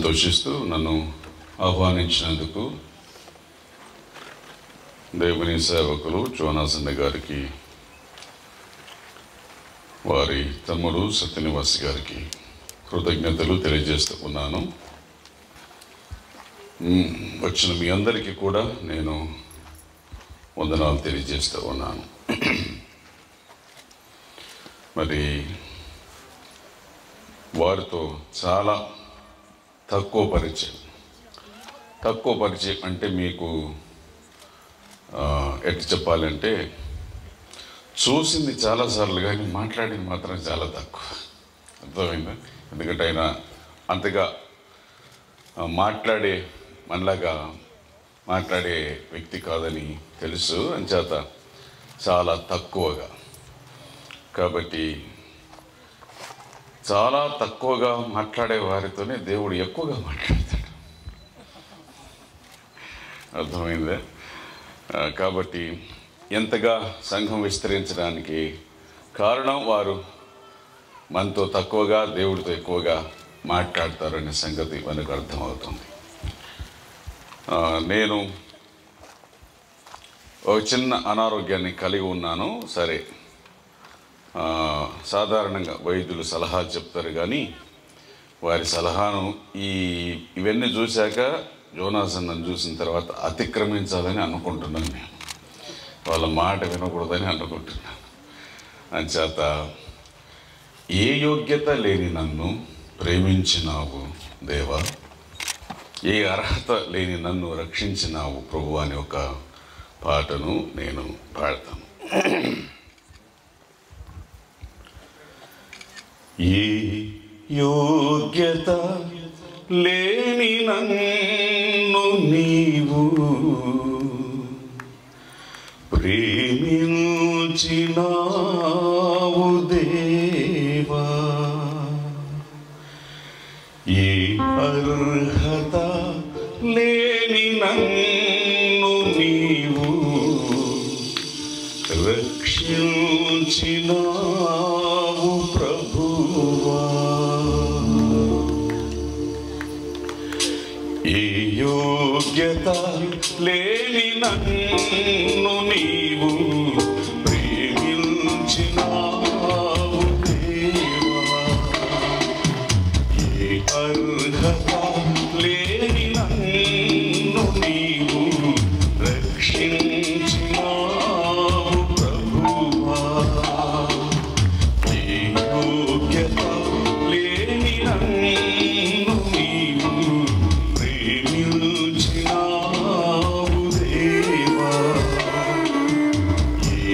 సంతోషిస్తూ నన్ను ఆహ్వానించినందుకు దేవుని సేవకులు జోనాసన్న గారికి వారి తమ్ముడు సత్యనివాస్ గారికి కృతజ్ఞతలు తెలియజేస్తూ ఉన్నాను మ్, వచ్చిన మీ అందరికీ కూడా నేను వందనాలు తెలియజేస్తూ ఉన్నాను మరి వారితో చాలా తక్కువ పరిచయం తక్కువ పరిచయం అంటే మీకు ఆ, ఎట్లా చెప్పాలంటే చూసింది చాలాసార్లు కానీ మాట్లాడింది మాత్రం చాలా తక్కువ అర్థమైందా ఎందుకంటే ఆయన అంతగా ఆ, మాట్లాడే మనలాగా మాట్లాడే వ్యక్తి కాదని తెలుసు అంచేత చాలా తక్కువగా కాబట్టి చాలా తక్కువగా మాట్లాడే వారితోనే దేవుడు ఎక్కువగా మాట్లాడతాడు అర్థమైందా ఆ, కాబట్టి ఎంతగా సంఘం విస్తరించడానికి కారణం వారు మనతో తక్కువగా దేవుడితో ఎక్కువగా మాట్లాడతారనే సంగతి మనకు అర్థమవుతుంది ఆ, నేను ఒక చిన్న అనారోగ్యాన్ని కలిగి ఉన్నాను సరే ఆ, సాధారణంగా వైద్యులు సలహా చెప్తారు కానీ వారి సలహాను ఈ ఇవన్నీ చూశాక జోనాసన్ నన్ను చూసిన తర్వాత అతిక్రమించాలని అనుకుంటున్నాను నేను వాళ్ళ మాట వినకూడదని అనుకుంటున్నాను అంచేత ఏ యోగ్యత లేని నన్ను ప్రేమించినావు దేవా ఏ అర్హత లేని నన్ను రక్షించినావు ప్రభు అనే ఒక పాటను నేను పాడతాను ఏ యోగ్యత లేని నన్ను నీవు ప్రేమించినావు దేవా ఏ అర్హత లేని నన్ను నీవు రక్షించినావు ప్రభువా ఏ యోగ్యత లేని నన్ను నీవు ప్రేమించినావు దేవా ఏ అర్హత లేని నన్ను నీవు రక్షించినావు ప్రభువా ఏ యోగ్యత లేని నన్ను నీవు ప్రేమించినావు దేవా ఏ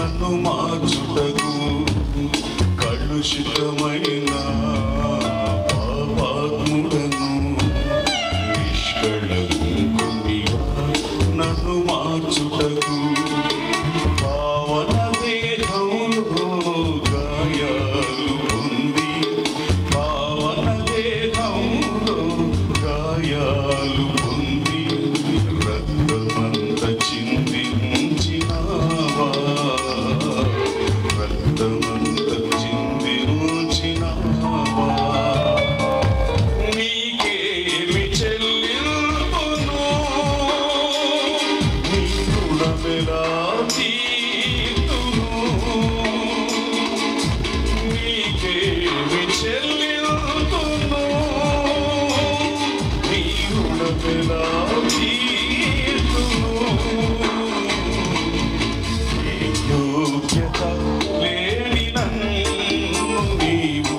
నన్ను మార్చుటకు కలుషితమైన పాపాత్ముడను నిష్కళంకునిగా నన్ను మార్చుటకు పావన దేహంలో గాయాలు పొంది పావన దేహంలో గాయాలు పొంది రక్తమంత చిందించినావా రక్తమంత చిందించినావా నీకేమి చెల్లింపును నీ రుణమెలా తీర్తును నీకేమి చెల్లింపును నీ రుణమెలా తీర్తును ఏ యోగ్యత లేని నన్ను నీవు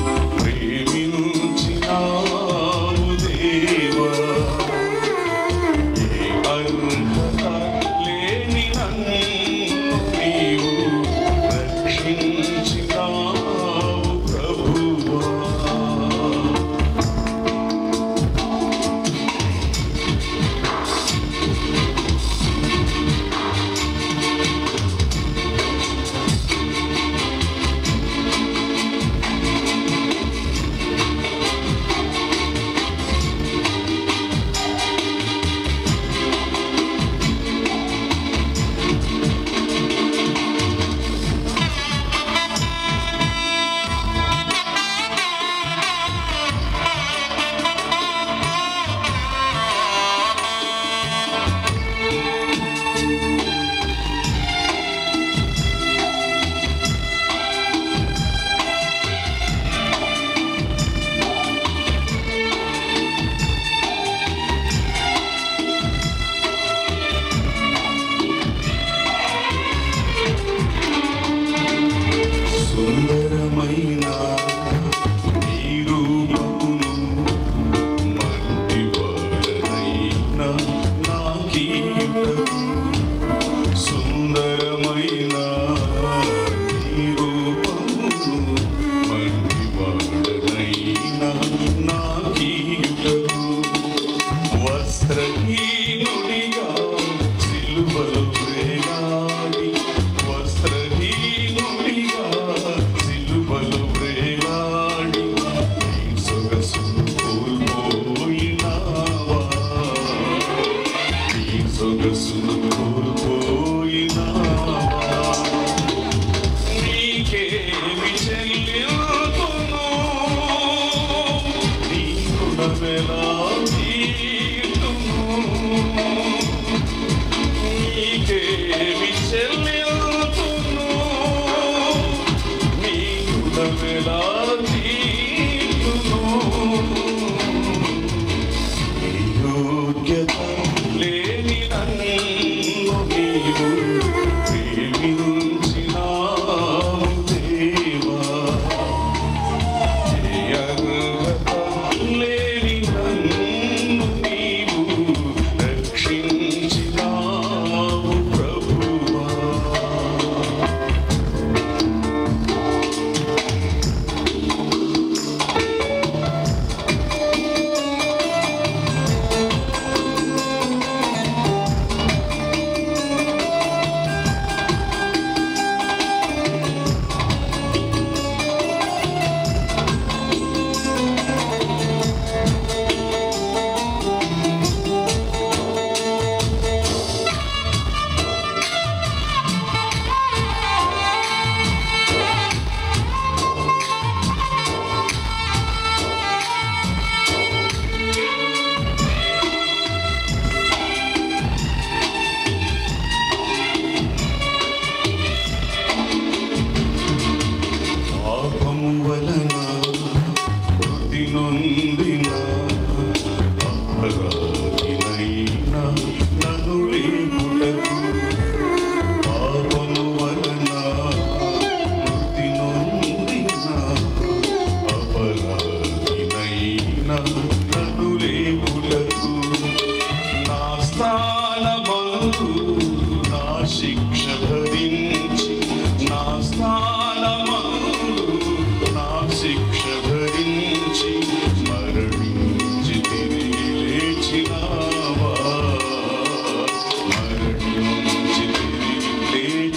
ప్రేమించినావు దేవా ఏ అర్హత లేని నన్ను నీవు రక్షించినావు ప్రభువా సుందరమైన నీ రూపమును మంటివాడనైన నాకీయుటకు సుందరమైన నీ రూపమును మంటివాడనైన నాకీయుటకు వస్త్రహీనుడిగా సిలువలో వేలాడి వస్త్రహీనుడిగా సిలువలో వేలాడి నీ సొగసును కోల్పోయినావా నీ సొగసును కోల్పోయినావా నీకేమి చెల్లింతును నీ గుణమెలా తీర్తును నీకేమి చెల్లింతును నీ గుణమెలా తీర్తును నీ యోగ్యత లేని నన్ను నీవు ప్రేమించినావు దేవా ఏ అర్హత లేని నన్ను నీవు రక్షించినావు ప్రభువా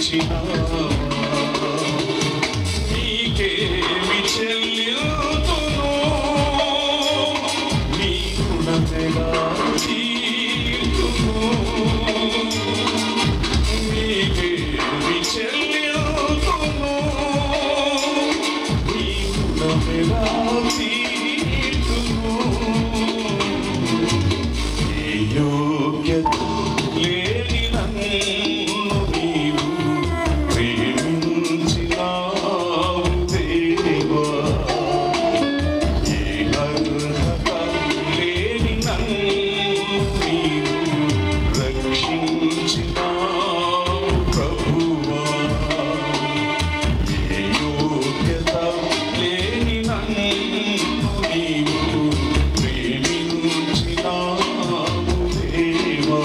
రక్షించినావా నీకేమి చెల్లింతును నీ రుణమెలా తీర్తును నీకేమి చెల్లింతును నీ రుణమెలా తీర్తును ఏ యోగ్యత లేని నన్ను నీవు ప్రేమించినావు దేవా. ఏ అర్హత లేని నన్ను నీవు రక్షించినావు ప్రభువా. ఏ యోగ్యత లేని నన్ను నీవు ప్రేమించినావు దేవా.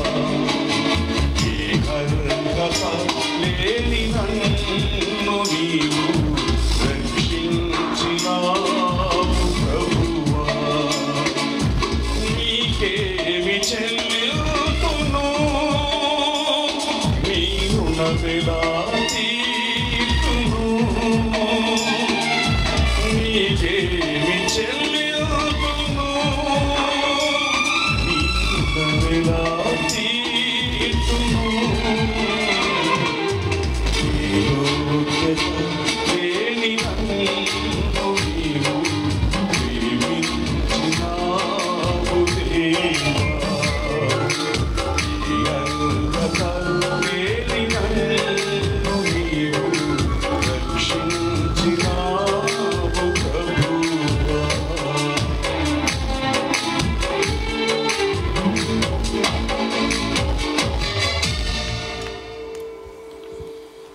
ఏ అర్హత లేని నన్ను నీవు రక్షించినావు ప్రభువా. నీకేమి చెల్లితును నీ రుణమెలా తీర్తును